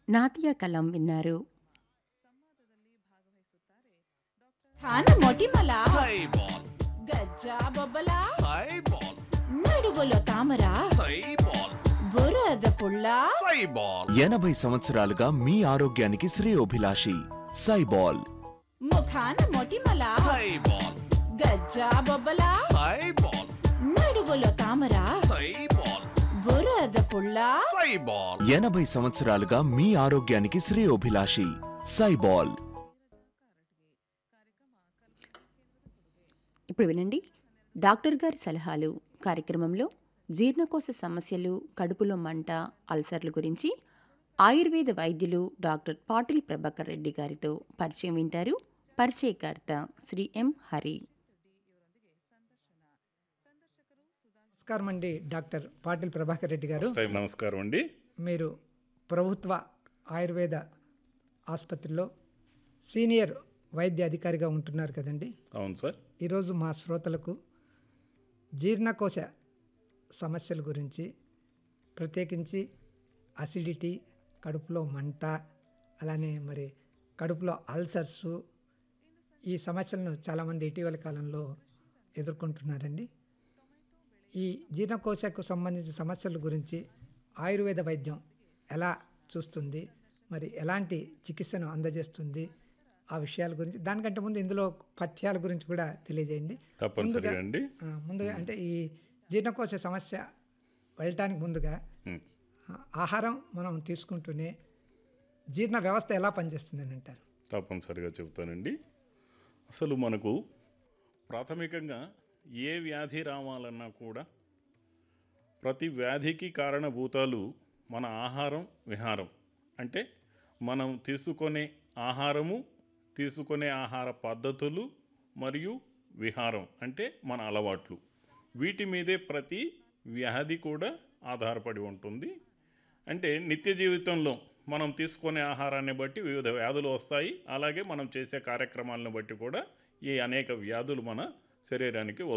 నాతియా కలాం విన్నారు ఖాన మొటిమల సైబాల్ గజ్జా బొబ్బల సైబాల్ నడువులో తామర సైబాల్ బురద పుల్ల సైబాల్ ఎనభై సంవత్సరాలుగా మీ ఆరోగ్యానికి శ్రేయోభిలాషి సైబాల్ ముఖాన మొటిమల సైబాల్ గజ్జా బొబ్బల సైబాల్ నడువులో తామర సైబాల్ బురద పుల్ల సైబాల్ ఎనభై సంవత్సరాలుగా మీ ఆరోగ్యానికి శ్రేయోభిలాషి సైబాల్ ఇప్పుడు వినండి డాక్టర్ గారి సలహాలు కార్యక్రమంలో జీర్ణకోశ సమస్యలు కడుపులో మంట అల్సర్ల గురించి ఆయుర్వేద వైద్యులు డాక్టర్ పాటిల్ ప్రభాకర్ రెడ్డి గారితో పరిచయం వింటారు పరిచయకర్త శ్రీ ఎం హరి నమస్కారం అండి డాక్టర్ పాటిల్ ప్రభాకర్ రెడ్డి గారు టైం నమస్కారం అండి మీరు ప్రభుత్వ ఆయుర్వేద ఆసుపత్రిలో సీనియర్ వైద్య అధికారిగా ఉంటున్నారు కదండి అవును సార్ ఈరోజు మా శ్రోతలకు జీర్ణకోశ సమస్యల గురించి ప్రత్యేకించి అసిడిటీ కడుపులో మంట అలానే మరి కడుపులో అల్సర్సు ఈ సమస్యలను చాలామంది ఇటీవల కాలంలో ఎదుర్కొంటున్నారండి ఈ జీర్ణకోశకు సంబంధించిన సమస్యల గురించి ఆయుర్వేద వైద్యం ఎలా చూస్తుంది మరి ఎలాంటి చికిత్సను అందజేస్తుంది ఆ విషయాల గురించి దానికంటే ముందు ఇందులో పథ్యాల గురించి కూడా తెలియజేయండి తప్పనిసరిగా అండి ఆ, ముందుగా అంటే ఈ జీర్ణకోశ సమస్య వెళ్ళటానికి ముందుగా ఉమ్. ఆ, ఆహారం మనం తీసుకుంటూనే జీర్ణ వ్యవస్థ ఎలా పనిచేస్తుందని అంటారు తప్పనిసరిగా చెబుతానండి అసలు మనకు ప్రాథమికంగా ఏ వ్యాధి రావాలన్నా కూడా ప్రతి వ్యాధికి కారణభూతాలు మన ఆహారం విహారం అంటే మనం తీసుకునే ఆహారము తీసుకునే ఆహార పద్ధతులు మరియు విహారం అంటే మన అలవాట్లు వీటి మీదే ప్రతి వ్యాధి కూడా ఆధారపడి ఉంటుంది అంటే నిత్య జీవితంలో మనం తీసుకునే ఆహారాన్ని బట్టి వివిధ వ్యాధులు వస్తాయి అలాగే మనం చేసే కార్యక్రమాలను బట్టి కూడా ఈ అనేక వ్యాధులు మన శరీరానికి